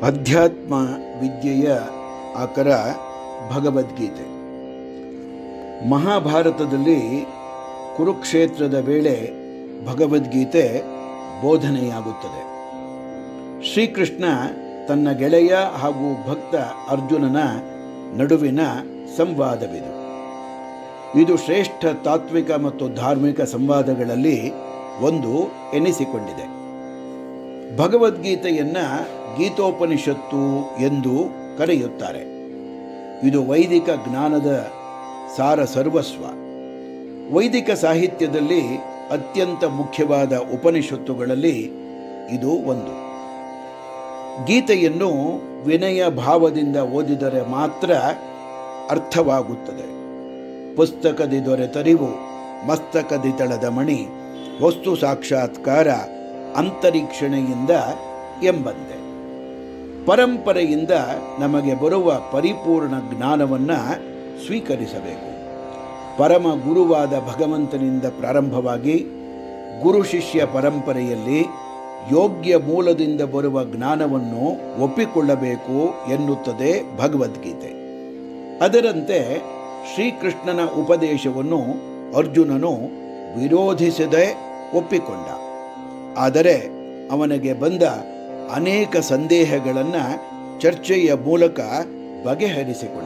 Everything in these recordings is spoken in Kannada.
ಅಧ್ಯಾತ್ಮ ವಿದ್ಯೆಯ ಆಕರ ಭಗವದ್ಗೀತೆ ಮಹಾಭಾರತದಲ್ಲಿ ಕುರುಕ್ಷೇತ್ರದ ವೇಳೆ ಭಗವದ್ಗೀತೆ ಬೋಧನೆಯಾಗುತ್ತದೆ ಶ್ರೀಕೃಷ್ಣ ತನ್ನ ಗೆಳೆಯ ಹಾಗೂ ಭಕ್ತ ಅರ್ಜುನನ ನಡುವಿನ ಸಂವಾದವಿದು ಇದು ಶ್ರೇಷ್ಠ ತಾತ್ವಿಕ ಮತ್ತು ಧಾರ್ಮಿಕ ಸಂವಾದಗಳಲ್ಲಿ ಒಂದು ಎನಿಸಿಕೊಂಡಿದೆ ಭಗವದ್ಗೀತೆಯನ್ನ ಗೀತೋಪನಿಷತ್ತು ಎಂದು ಕರೆಯುತ್ತಾರೆ ಇದು ವೈದಿಕ ಜ್ಞಾನದ ಸಾರ ಸರ್ವಸ್ವ ವೈದಿಕ ಸಾಹಿತ್ಯದಲ್ಲಿ ಅತ್ಯಂತ ಮುಖ್ಯವಾದ ಉಪನಿಷತ್ತುಗಳಲ್ಲಿ ಇದು ಒಂದು ಗೀತೆಯನ್ನು ವಿನಯ ಭಾವದಿಂದ ಓದಿದರೆ ಮಾತ್ರ ಅರ್ಥವಾಗುತ್ತದೆ ಪುಸ್ತಕದಿ ದೊರೆತರಿವು ಮಸ್ತಕದಿ ತಳದ ಮಣಿ ವಸ್ತು ಸಾಕ್ಷಾತ್ಕಾರ ಅಂತರೀಕ್ಷಣೆಯಿಂದ ಎಂಬಂತೆ ಪರಂಪರೆಯಿಂದ ನಮಗೆ ಬರುವ ಪರಿಪೂರ್ಣ ಜ್ಞಾನವನ್ನು ಸ್ವೀಕರಿಸಬೇಕು ಪರಮ ಗುರುವಾದ ಭಗವಂತನಿಂದ ಪ್ರಾರಂಭವಾಗಿ ಗುರು ಶಿಷ್ಯ ಪರಂಪರೆಯಲ್ಲಿ ಯೋಗ್ಯ ಮೂಲದಿಂದ ಬರುವ ಜ್ಞಾನವನ್ನು ಒಪ್ಪಿಕೊಳ್ಳಬೇಕು ಎನ್ನುತ್ತದೆ ಭಗವದ್ಗೀತೆ ಅದರಂತೆ ಶ್ರೀಕೃಷ್ಣನ ಉಪದೇಶವನ್ನು ಅರ್ಜುನನು ವಿರೋಧಿಸದೆ ಒಪ್ಪಿಕೊಂಡ ಆದರೆ ಅವನಿಗೆ ಬಂದ ಅನೇಕ ಸಂದೇಹಗಳನ್ನು ಚರ್ಚೆಯ ಮೂಲಕ ಬಗೆಹರಿಸಿಕೊಂಡ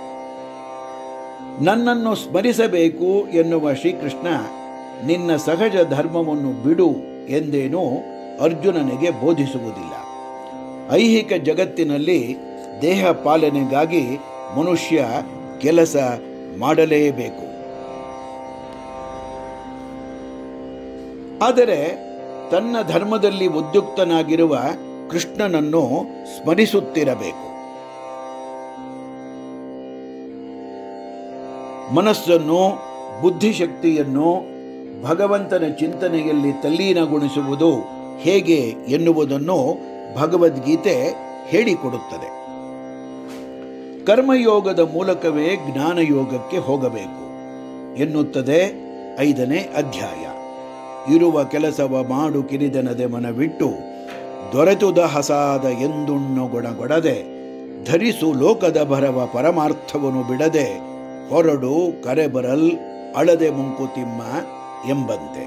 ನನ್ನನ್ನು ಸ್ಮರಿಸಬೇಕು ಎನ್ನುವ ಶ್ರೀಕೃಷ್ಣ ನಿನ್ನ ಸಹಜ ಧರ್ಮವನ್ನು ಬಿಡು ಎಂದೇನೂ ಅರ್ಜುನನಿಗೆ ಬೋಧಿಸುವುದಿಲ್ಲ ಐಹಿಕ ಜಗತ್ತಿನಲ್ಲಿ ದೇಹ ಪಾಲನೆಗಾಗಿ ಮನುಷ್ಯ ಕೆಲಸ ಮಾಡಲೇಬೇಕು ಆದರೆ ತನ್ನ ಧರ್ಮದಲ್ಲಿ ಉದ್ಯುಕ್ತನಾಗಿರುವ ಕೃಷ್ಣನನ್ನು ಸ್ಮರಿಸುತ್ತಿರಬೇಕು ಮನಸ್ಸನ್ನು ಬುದ್ಧಿಶಕ್ತಿಯನ್ನು ಭಗವಂತನ ಚಿಂತನೆಯಲ್ಲಿ ತಲ್ಲೀನಗೊಳಿಸುವುದು ಹೇಗೆ ಎನ್ನುವುದನ್ನು ಭಗವದ್ಗೀತೆ ಹೇಳಿಕೊಡುತ್ತದೆ ಕರ್ಮಯೋಗದ ಮೂಲಕವೇ ಜ್ಞಾನಯೋಗಕ್ಕೆ ಹೋಗಬೇಕು ಎನ್ನುತ್ತದೆ ಐದನೇ ಅಧ್ಯಾಯ ಇರುವ ಕೆಲಸವ ಮಾಡು ಕಿರಿದನದೆ ಮನವಿಟ್ಟು ದೊರೆತುದ ಹಸಾದ ಎಂದುಣ್ಣುಗೊಣಗೊಡದೆ ಧರಿಸು ಲೋಕದ ಭರವ ಪರಮಾರ್ಥವನ್ನು ಬಿಡದೆ ಹೊರಡು ಕರೆ ಬರಲ್ ಅಳದೆ ಮುಂಕುತಿಮ್ಮ ಎಂಬಂತೆ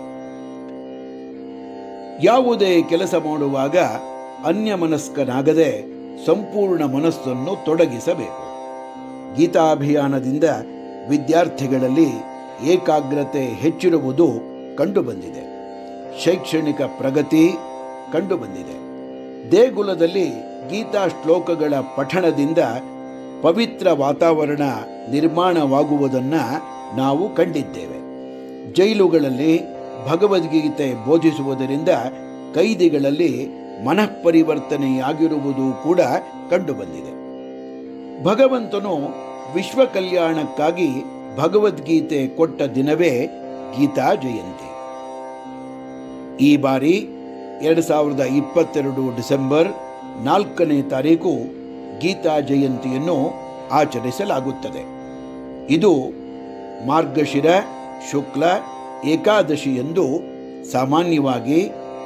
ಯಾವುದೇ ಕೆಲಸ ಮಾಡುವಾಗ ಅನ್ಯಮನಸ್ಕನಾಗದೆ ಸಂಪೂರ್ಣ ಮನಸ್ಸನ್ನು ತೊಡಗಿಸಬೇಕು ಗೀತಾಭಿಯಾನದಿಂದ ವಿದ್ಯಾರ್ಥಿಗಳಲ್ಲಿ ಏಕಾಗ್ರತೆ ಹೆಚ್ಚಿರುವುದು ಕಂಡುಬಂದಿದೆ ಶೈಕ್ಷಣಿಕ ಪ್ರಗತಿ ಕಂಡುಬಂದಿದೆ ದೇಗುಲದಲ್ಲಿ ಗೀತಾ ಶ್ಲೋಕಗಳ ಪಠಣದಿಂದ ಪವಿತ್ರ ವಾತಾವರಣ ನಿರ್ಮಾಣವಾಗುವುದನ್ನು ನಾವು ಕಂಡಿದ್ದೇವೆ ಜೈಲುಗಳಲ್ಲಿ ಭಗವದ್ಗೀತೆ ಬೋಧಿಸುವುದರಿಂದ ಕೈದಿಗಳಲ್ಲಿ ಮನಃಪರಿವರ್ತನೆಯಾಗಿರುವುದು ಕೂಡ ಕಂಡುಬಂದಿದೆ ಭಗವಂತನು ವಿಶ್ವ ಕಲ್ಯಾಣಕ್ಕಾಗಿ ಭಗವದ್ಗೀತೆ ಕೊಟ್ಟ ದಿನವೇ ಗೀತಾ ಜಯಂತಿ ಈ ಬಾರಿ ಎರಡು ಸಾವಿರದ ಇಪ್ಪತ್ತೆರಡು ಡಿಸೆಂಬರ್ ನಾಲ್ಕನೇ ತಾರೀಕು ಗೀತಾ ಜಯಂತಿಯನ್ನು ಆಚರಿಸಲಾಗುತ್ತದೆ ಇದು ಮಾರ್ಗಶಿರ ಶುಕ್ಲ ಏಕಾದಶಿ ಎಂದು ಸಾಮಾನ್ಯವಾಗಿ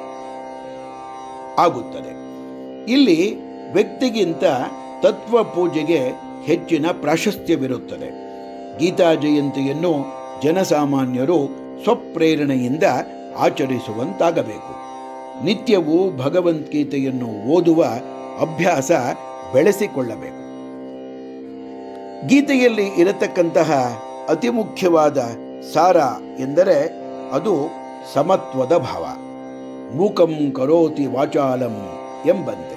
ಆಗುತ್ತದೆ ಇಲ್ಲಿ ವ್ಯಕ್ತಿಗಿಂತ ತತ್ವ ಪೂಜೆಗೆ ಹೆಚ್ಚಿನ ಪ್ರಾಶಸ್ತ್ಯವಿರುತ್ತದೆ ಗೀತಾ ಜಯಂತಿಯನ್ನು ಜನಸಾಮಾನ್ಯರು ಸ್ವಪ್ರೇರಣೆಯಿಂದ ಆಚರಿಸುವಂತಾಗಬೇಕು ನಿತ್ಯವೂ ಭಗವದ್ಗೀತೆಯನ್ನು ಓದುವ ಅಭ್ಯಾಸ ಬೆಳೆಸಿಕೊಳ್ಳಬೇಕು ಗೀತೆಯಲ್ಲಿ ಇರತಕ್ಕಂತಹ ಅತಿ ಮುಖ್ಯವಾದ ಸಾರ ಎಂದರೆ ಅದು ಸಮತ್ವದ ಭಾವ ಮೂಕಂ ಕರೋತಿ ವಾಚಾಲಂ ಎಂಬಂತೆ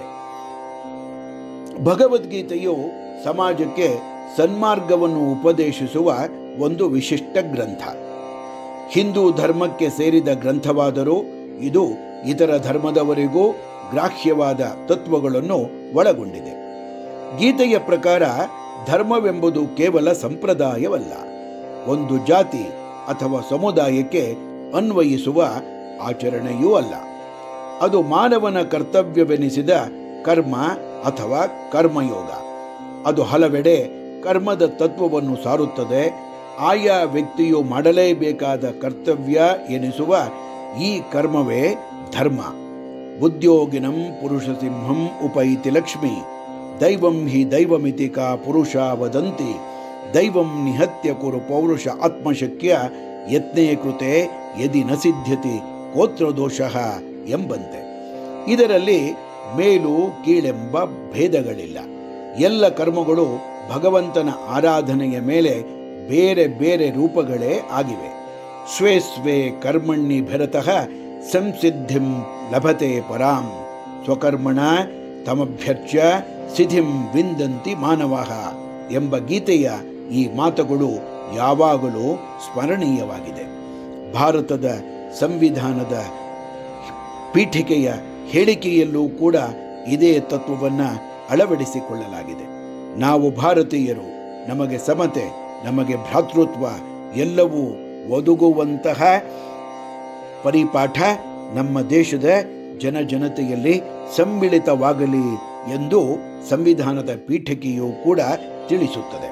ಭಗವದ್ಗೀತೆಯು ಸಮಾಜಕ್ಕೆ ಸನ್ಮಾರ್ಗವನ್ನು ಉಪದೇಶಿಸುವ ಒಂದು ವಿಶಿಷ್ಟ ಗ್ರಂಥ ಹಿಂದೂ ಧರ್ಮಕ್ಕೆ ಸೇರಿದ ಗ್ರಂಥವಾದರೂ ಇದು ಇತರ ಧರ್ಮದವರಿಗೂ ಗ್ರಾಹ್ಯವಾದ ತತ್ವಗಳನ್ನು ಒಳಗೊಂಡಿದೆ ಗೀತೆಯ ಪ್ರಕಾರ ಧರ್ಮವೆಂಬುದು ಕೇವಲ ಸಂಪ್ರದಾಯವಲ್ಲ ಒಂದು ಜಾತಿ ಅಥವಾ ಸಮುದಾಯಕ್ಕೆ ಅನ್ವಯಿಸುವ ಆಚರಣೆಯೂ ಅಲ್ಲ ಅದು ಮಾನವನ ಕರ್ತವ್ಯವೆನಿಸಿದ ಕರ್ಮ ಅಥವಾ ಕರ್ಮಯೋಗ ಅದು ಹಲವೆಡೆ ಕರ್ಮದ ತತ್ವವನ್ನು ಸಾರುತ್ತದೆ ಆಯಾ ವ್ಯಕ್ತಿಯು ಮಾಡಲೇಬೇಕಾದ ಕರ್ತವ್ಯ ಎನಿಸುವ ಈ ಕರ್ಮವೇ ಧರ್ಮ ಬುದ್ಯೋಗಿನಂ ಪುರುಷಸಿಂಹಂ ಉಪೈತಿ ಲಕ್ಷ್ಮಿ ದೈವಂ ಹಿ ದೈವಮಿತಿ ಕಾ ಪುರುಷ ವದಂತಿ ದೈವಂ ನಿಹತ್ಯ ಕುರು ಪೌರುಷ ಆತ್ಮಶಕ್ಯ ಯತ್ನೇ ಕೃತೆ ಯದಿ ನ ಸಿದ್ಧ್ಯತಿ ಗೋತ್ರದೋಷ ಎಂಬಂತೆ ಇದರಲ್ಲಿ ಮೇಲು ಕೀಳೆಂಬ ಭೇದಗಳಿಲ್ಲ ಎಲ್ಲ ಕರ್ಮಗಳು ಭಗವಂತನ ಆರಾಧನೆಯ ಮೇಲೆ ಬೇರೆ ಬೇರೆ ರೂಪಗಳೇ ಆಗಿವೆ ಸ್ವೇ ಸ್ವೇ ಕರ್ಮಣ್ಣಿ ಭರತಃ ಸಂಸಿದ್ಧಿಂ ಲಭತೆ ಪರಾಂ ಸ್ವಕರ್ಮಣ ತಮಭ್ಯರ್ಚ್ಯ ಸಿದ್ಧಿಂ ವಿಂದಂತಿ ಮಾನವಃ ಎಂಬ ಗೀತೆಯ ಈ ಮಾತುಗಳು ಯಾವಾಗಲೂ ಸ್ಮರಣೀಯವಾಗಿದೆ ಭಾರತದ ಸಂವಿಧಾನದ ಪೀಠಿಕೆಯ ಹೇಳಿಕೆಯಲ್ಲೂ ಕೂಡ ಇದೇ ತತ್ವವನ್ನು ಅಳವಡಿಸಿಕೊಳ್ಳಲಾಗಿದೆ ನಾವು ಭಾರತೀಯರು ನಮಗೆ ಸಮತೆ ನಮಗೆ ಭ್ರಾತೃತ್ವ ಎಲ್ಲವೂ ಒದಗುವಂತಹ ಪರಿಪಾಠ ನಮ್ಮ ದೇಶದ ಜನ ಜನತೆಯಲ್ಲಿ ಸಮ್ಮಿಳಿತವಾಗಲಿ ಎಂದು ಸಂವಿಧಾನದ ಪೀಠಿಕೆಯು ಕೂಡ ತಿಳಿಸುತ್ತದೆ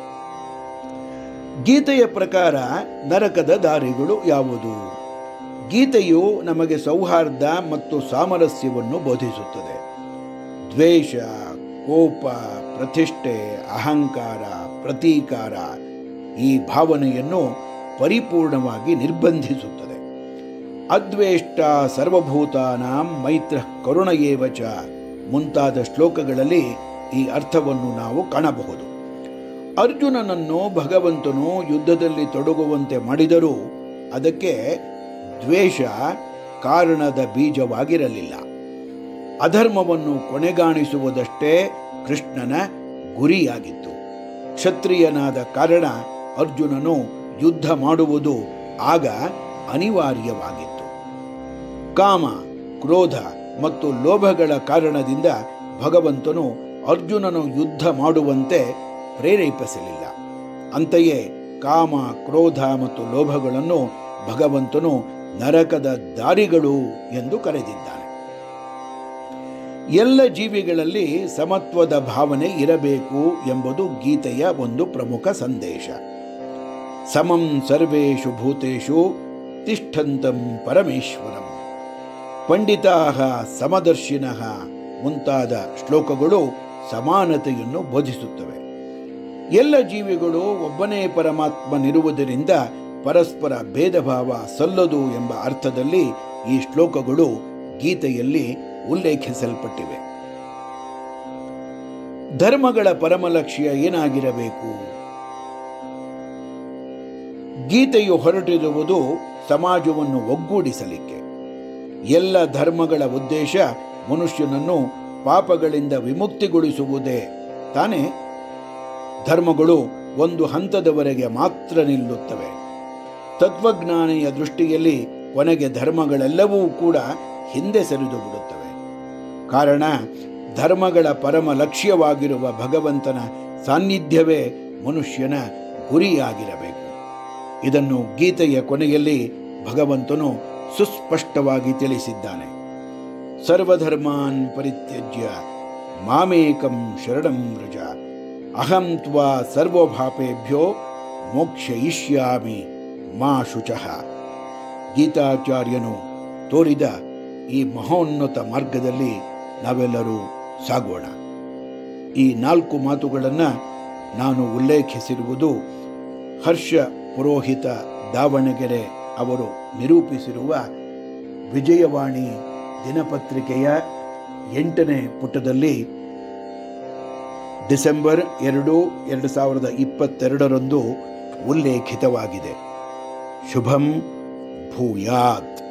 ಗೀತೆಯ ಪ್ರಕಾರ ನರಕದ ದಾರಿಗಳು ಯಾವುದು ಗೀತೆಯು ನಮಗೆ ಸೌಹಾರ್ದ ಮತ್ತು ಸಾಮರಸ್ಯವನ್ನು ಬೋಧಿಸುತ್ತದೆ ದ್ವೇಷ ಕೋಪ ಪ್ರತಿಷ್ಠೆ ಅಹಂಕಾರ ಪ್ರತೀಕಾರ ಈ ಭಾವನೆಯನ್ನು ಪರಿಪೂರ್ಣವಾಗಿ ನಿರ್ಬಂಧಿಸುತ್ತದೆ ಅದ್ವೇಷ್ಟ ಸರ್ವಭೂತಾನಾಂ ಮೈತ್ರ ಕರುಣಯೇವಚ ಮುಂತಾದ ಶ್ಲೋಕಗಳಲ್ಲಿ ಈ ಅರ್ಥವನ್ನು ನಾವು ಕಾಣಬಹುದು ಅರ್ಜುನನನ್ನು ಭಗವಂತನು ಯುದ್ಧದಲ್ಲಿ ತೊಡಗುವಂತೆ ಮಾಡಿದರೂ ಅದಕ್ಕೆ ದ್ವೇಷ ಕಾರಣದ ಬೀಜವಾಗಿರಲಿಲ್ಲ ಅಧರ್ಮವನ್ನು ಕೊನೆಗಾಣಿಸುವುದಷ್ಟೇ ಕೃಷ್ಣನ ಗುರಿಯಾಗಿತ್ತು ಕ್ಷತ್ರಿಯನಾದ ಕಾರಣ ಅರ್ಜುನನು ಯುದ್ಧ ಮಾಡುವುದು ಆಗ ಅನಿವಾರ್ಯವಾಗಿತ್ತು ಕಾಮ ಕ್ರೋಧ ಮತ್ತು ಲೋಭಗಳ ಕಾರಣದಿಂದ ಭಗವಂತನು ಅರ್ಜುನನು ಯುದ್ಧ ಮಾಡುವಂತೆ ಪ್ರೇರೇಪಿಸಲಿಲ್ಲ ಅಂತೆಯೇ ಕಾಮ ಕ್ರೋಧ ಮತ್ತು ಲೋಭಗಳನ್ನು ಭಗವಂತನು ನರಕದ ದಾರಿಗಳು ಎಂದು ಕರೆದಿದ್ದಾನೆ ಎಲ್ಲ ಜೀವಿಗಳಲ್ಲಿ ಸಮತ್ವದ ಭಾವನೆ ಇರಬೇಕು ಎಂಬುದು ಗೀತೆಯ ಒಂದು ಪ್ರಮುಖ ಸಂದೇಶ ಸಮಂ ಸರ್ವೇಷು ಭೂತೇಷು ತಿಷ್ಠಂತಂ ಪರಮೇಶ್ವರಂ ಪಂಡಿತಾ ಸಮದರ್ಶಿನಃ ಮುಂತಾದ ಶ್ಲೋಕಗಳು ಸಮಾನತೆಯನ್ನು ಬೋಧಿಸುತ್ತವೆ ಎಲ್ಲ ಜೀವಿಗಳು ಒಬ್ಬನೇ ಪರಮಾತ್ಮನಿರುವುದರಿಂದ ಪರಸ್ಪರ ಭೇದ ಭಾವ ಸಲ್ಲದು ಎಂಬ ಅರ್ಥದಲ್ಲಿ ಈ ಶ್ಲೋಕಗಳು ಗೀತೆಯಲ್ಲಿ ಉಲ್ಲೇಖಿಸಲ್ಪಟ್ಟಿವೆ ಧರ್ಮಗಳ ಪರಮ ಲಕ್ಷ್ಯ ಏನಾಗಿರಬೇಕು ಗೀತೆಯು ಹೊರಟಿರುವುದು ಸಮಾಜವನ್ನು ಒಗ್ಗೂಡಿಸಲಿಕ್ಕೆ ಎಲ್ಲ ಧರ್ಮಗಳ ಉದ್ದೇಶ ಮನುಷ್ಯನನ್ನು ಪಾಪಗಳಿಂದ ವಿಮುಕ್ತಿಗೊಳಿಸುವುದೇ ತಾನೇ ಧರ್ಮಗಳು ಒಂದು ಹಂತದವರೆಗೆ ಮಾತ್ರ ನಿಲ್ಲುತ್ತವೆ ತತ್ವಜ್ಞಾನಿಯ ದೃಷ್ಟಿಯಲ್ಲಿ ಕೊನೆಗೆ ಧರ್ಮಗಳೆಲ್ಲವೂ ಕೂಡ ಹಿಂದೆ ಸರಿದು ಬಿಡುತ್ತವೆ ಕಾರಣ ಧರ್ಮಗಳ ಪರಮ ಲಕ್ಷ್ಯವಾಗಿರುವ ಭಗವಂತನ ಸಾನ್ನಿಧ್ಯವೇ ಮನುಷ್ಯನ ಗುರಿಯಾಗಿರಬೇಕು ಇದನ್ನು ಗೀತೆಯ ಕೊನೆಯಲ್ಲಿ ಭಗವಂತನು ಸುಸ್ಪಷ್ಟವಾಗಿ ತಿಳಿಸಿದ್ದಾನೆ ಸರ್ವಧರ್ಮಾನ್ ಪರಿತ್ಯಜ್ಯ ಮಾಮೇಕಂ ಶರಣಂ ವ್ರಜ ಅಹಂ ತ್ವಾ ಸರ್ವಭಾಪೇಭ್ಯೋ ಮೋಕ್ಷಯಿಷ್ಯಾಮಿ ಮಾ ಶುಚಃ ಗೀತಾಚಾರ್ಯನು ತೋರಿದ ಈ ಮಹೋನ್ನತ ಮಾರ್ಗದಲ್ಲಿ ನಾವೆಲ್ಲರೂ ಸಾಗೋಣ ಈ ನಾಲ್ಕು ಮಾತುಗಳನ್ನು ನಾನು ಉಲ್ಲೇಖಿಸಿರುವುದು ಹರ್ಷ ಪುರೋಹಿತ ದಾವಣಗೆರೆ ಅವರು ನಿರೂಪಿಸಿರುವ ವಿಜಯವಾಣಿ ದಿನಪತ್ರಿಕೆಯ ಎಂಟನೇ ಪುಟದಲ್ಲಿ ಡಿಸೆಂಬರ್ ಎರಡು ಎರಡು ಸಾವಿರದ ಇಪ್ಪತ್ತೆರಡರಂದು ಉಲ್ಲೇಖಿತವಾಗಿದೆ ಶುಭಂ ಭೂಯಾತ್